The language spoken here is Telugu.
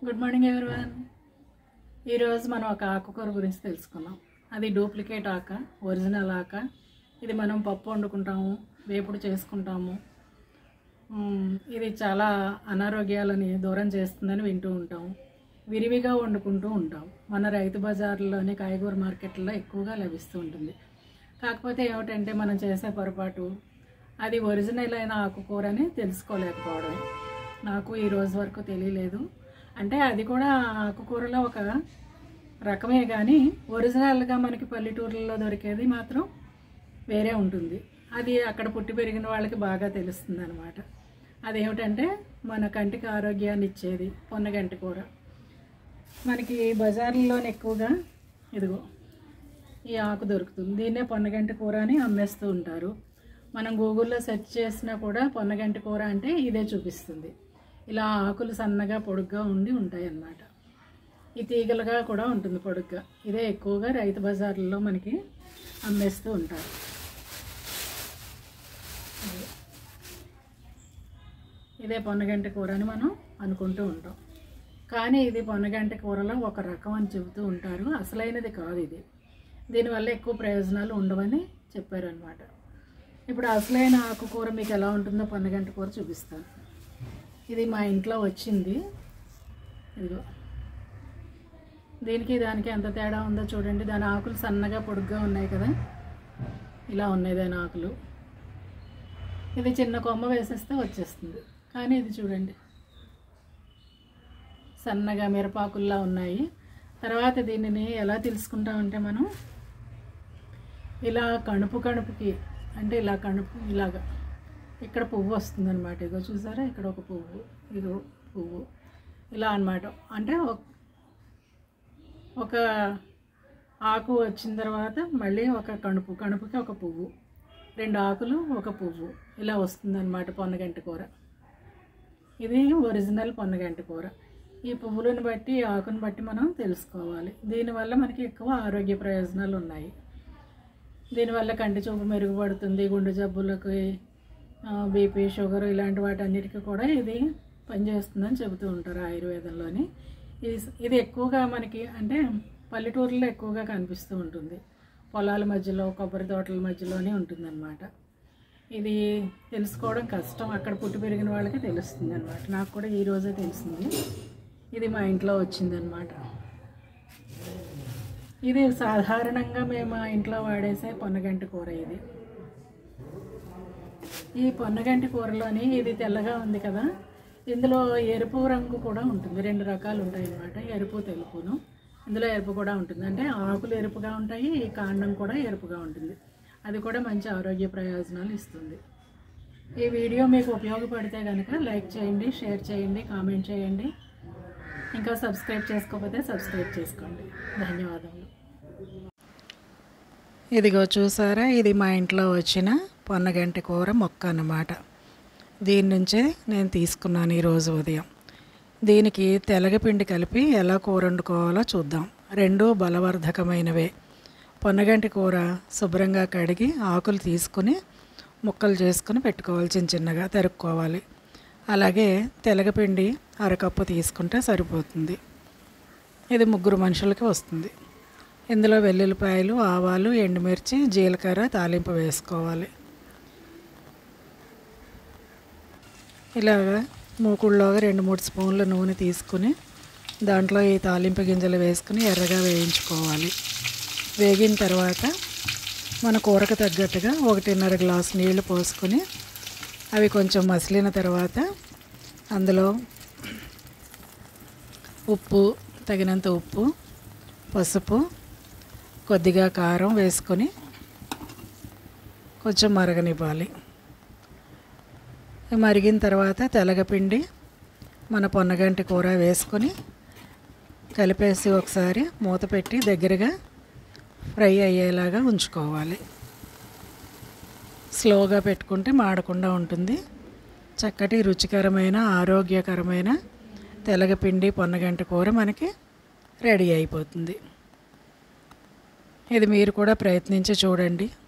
గుడ్ మార్నింగ్ ఎవరివన్ ఈరోజు మనం ఒక ఆకుకూర గురించి తెలుసుకున్నాం అది డూప్లికేట్ ఆక ఒరిజినల్ ఆక ఇది మనం పప్పు వండుకుంటాము వేపుడు చేసుకుంటాము మ్మ్, ఇది చాలా అనారోగ్యాలని దూరం చేస్తుందని వింటూ ఉంటాము విరివిగా వండుకుంటూ ఉంటాం మన రైతు బజార్లోని కాయగూర మార్కెట్లో ఎక్కువగా లభిస్తూ ఉంటుంది కాకపోతే ఏమిటంటే మనం చేసే పొరపాటు అది ఒరిజినల్ అయిన ఆకుకూరని తెలుసుకోలేకపోవడం నాకు ఈ రోజు వరకు తెలియలేదు అంటే అది కూడా ఆకుకూరలో ఒక రకమే కానీ ఒరిజినల్గా మనకి పల్లెటూర్లలో దొరికేది మాత్రం వేరే ఉంటుంది అది అక్కడ పుట్టి పెరిగిన వాళ్ళకి బాగా తెలుస్తుంది అనమాట అదేమిటంటే మన కంటికి ఆరోగ్యాన్ని ఇచ్చేది పొన్నగంటి కూర మనకి బజార్లోనే ఎక్కువగా ఇదిగో ఈ ఆకు దొరుకుతుంది దీన్నే పొన్నగంటి కూర అని అమ్మేస్తూ ఉంటారు మనం గూగుల్లో సెర్చ్ చేసినా కూడా పొన్నగంటి కూర అంటే ఇదే చూపిస్తుంది ఇలా ఆకులు సన్నగా పొడుగ్గా ఉండి ఉంటాయి అన్నమాట ఈ తీగలుగా కూడా ఉంటుంది పొడుగ్గా ఇదే ఎక్కువగా రైతు బజార్లలో మనకి అమ్మేస్తూ ఉంటారు ఇదే పొన్నగంటి కూర అని మనం అనుకుంటూ ఉంటాం కానీ ఇది పొన్నగంటి కూరలో ఒక రకం అని చెబుతూ ఉంటారు అసలైనది కాదు ఇది దీనివల్ల ఎక్కువ ప్రయోజనాలు ఉండవని చెప్పారనమాట ఇప్పుడు అసలైన ఆకుకూర మీకు ఎలా ఉంటుందో పొన్నగంటి కూర చూపిస్తాను ఇది మా ఇంట్లో వచ్చింది ఇదిగో దీనికి దానికి ఎంత తేడా ఉందో చూడండి దాని ఆకులు సన్నగా పొడుగ్గా ఉన్నాయి కదా ఇలా ఉన్నాయి దాని ఆకులు ఇది చిన్న కొమ్మ వేసేస్తే వచ్చేస్తుంది కానీ ఇది చూడండి సన్నగా మిరపాకుల్లా ఉన్నాయి తర్వాత దీనిని ఎలా తెలుసుకుంటామంటే మనం ఇలా కణుపు కణుపుకి అంటే ఇలా కణుపు ఇలాగా ఇక్కడ పువ్వు వస్తుంది అనమాట ఇగో చూసారా ఇక్కడ ఒక పువ్వు ఇదో పువ్వు ఇలా అన్నమాట అంటే ఒక- ఒక ఆకు వచ్చిన తర్వాత మళ్ళీ ఒక కణుపు కణుపుకి ఒక పువ్వు రెండు ఆకులు ఒక పువ్వు ఇలా వస్తుందన్నమాట పొన్నగంటి కూర ఇది ఒరిజినల్ పొన్నగంటి కూర ఈ పువ్వులను బట్టి ఈ ఆకును బట్టి మనం తెలుసుకోవాలి దీనివల్ల మనకి ఎక్కువ ఆరోగ్య ప్రయోజనాలు ఉన్నాయి దీనివల్ల కంటి చూపు మెరుగుపడుతుంది గుండె జబ్బులకి బీపీ షుగర్ ఇలాంటి వాటన్నిటికీ కూడా ఇది పనిచేస్తుందని చెబుతూ ఉంటారు ఆయుర్వేదంలోని ఇది ఇది ఎక్కువగా మనకి అంటే పల్లెటూరులో ఎక్కువగా కనిపిస్తూ ఉంటుంది పొలాల మధ్యలో కొబ్బరి తోటల మధ్యలోనే ఉంటుందన్నమాట ఇది తెలుసుకోవడం కష్టం అక్కడ పుట్టి పెరిగిన వాళ్ళకి తెలుస్తుంది అనమాట నాకు కూడా ఈ రోజే తెలిసింది ఇది మా ఇంట్లో వచ్చిందనమాట ఇది సాధారణంగా మేము మా ఇంట్లో వాడేసే పొన్నగంటి కూర ఇది ఈ పొన్నగంటి కూరలోని ఇది తెల్లగా ఉంది కదా ఇందులో ఎరుపు రంగు కూడా ఉంటుంది రెండు రకాలు ఉంటాయి అన్నమాట ఎరుపు తెలుపును ఇందులో ఎరుపు కూడా ఉంటుంది అంటే ఆకులు ఎరుపుగా ఉంటాయి ఈ కాండం కూడా ఎరుపుగా ఉంటుంది అది కూడా మంచి ఆరోగ్య ప్రయోజనాలు ఇస్తుంది ఈ వీడియో మీకు ఉపయోగపడితే కనుక లైక్ చేయండి షేర్ చేయండి కామెంట్ చేయండి ఇంకా సబ్స్క్రైబ్ చేసుకోకపోతే సబ్స్క్రైబ్ చేసుకోండి ధన్యవాదములు ఇదిగో చూసారా ఇది మా ఇంట్లో వచ్చిన పొన్నగంటి కూర మొక్క అన్నమాట దీని నుంచే నేను తీసుకున్నాను ఈరోజు ఉదయం దీనికి తెలగపిండి కలిపి ఎలా కూర వండుకోవాలో చూద్దాం రెండు బలవర్ధకమైనవే పొన్నగంటి కూర శుభ్రంగా కడిగి ఆకులు తీసుకుని ముక్కలు చేసుకుని పెట్టుకోవాలి చిన్న చిన్నగా తరుక్కోవాలి అలాగే తెలగపిండి అరకప్పు తీసుకుంటే సరిపోతుంది ఇది ముగ్గురు మనుషులకి వస్తుంది ఇందులో వెల్లుల్లిపాయలు ఆవాలు ఎండుమిర్చి జీలకర్ర తాలింపు వేసుకోవాలి ఇలాగా మూకుళ్ళలోగా రెండు మూడు స్పూన్ల నూనె తీసుకుని దాంట్లో ఈ తాలింపు గింజలు వేసుకుని ఎర్రగా వేయించుకోవాలి వేగిన తర్వాత మన కూరకు తగ్గట్టుగా ఒకటిన్నర గ్లాస్ నీళ్లు పోసుకొని అవి కొంచెం మసిలిన తర్వాత అందులో ఉప్పు తగినంత ఉప్పు పసుపు కొద్దిగా కారం వేసుకొని కొంచెం మరగనివ్వాలి ఈ మరిగిన తర్వాత తెలగపిండి మన పొన్నగంటి కూర వేసుకొని కలిపేసి ఒకసారి మూత పెట్టి దగ్గరగా ఫ్రై అయ్యేలాగా ఉంచుకోవాలి స్లోగా పెట్టుకుంటే మాడకుండా ఉంటుంది చక్కటి రుచికరమైన ఆరోగ్యకరమైన తెలగపిండి పొన్నగంటి కూర మనకి రెడీ అయిపోతుంది ఇది మీరు కూడా ప్రయత్నించి చూడండి